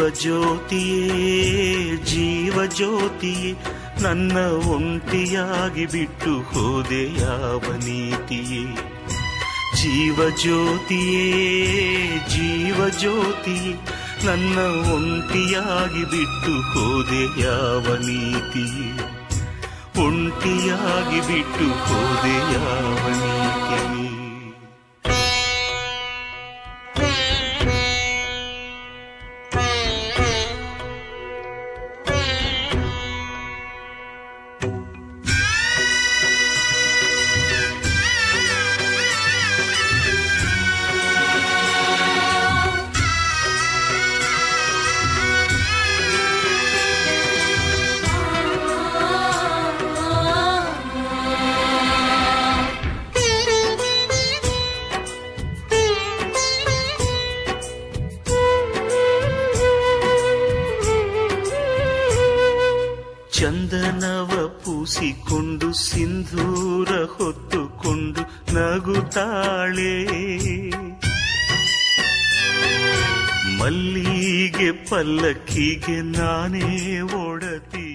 ಜ್ಯೋತಿಯೇ ಜೀವ ಜ್ಯೋತಿಯೇ ನನ್ನ ಒಂಟಿಯಾಗಿ ಬಿಟ್ಟು ಹೋದೆ ಯಾವ ನೀತಿಯೇ ಜೀವ ಜ್ಯೋತಿಯೇ ಜೀವ ಜ್ಯೋತಿಯೇ ನನ್ನ ಒಂಟಿಯಾಗಿ ಬಿಟ್ಟು ಹೋದೆ ಯಾವ ನೀತಿಯೇ ಒಂಟಿಯಾಗಿ ಬಿಟ್ಟು ಹೋದೆ ಯಾವ ನೀತಿಯೇ ಚಂದನವ ಪೂಸಿಕೊಂಡು ಸಿಂಧೂರ ಹೊತ್ತುಕೊಂಡು ನಗುತ್ತಾಳೆ ಮಲ್ಲಿಗೆ ಪಲ್ಲಕ್ಕಿಗೆ ನಾನೇ ಒಡತಿ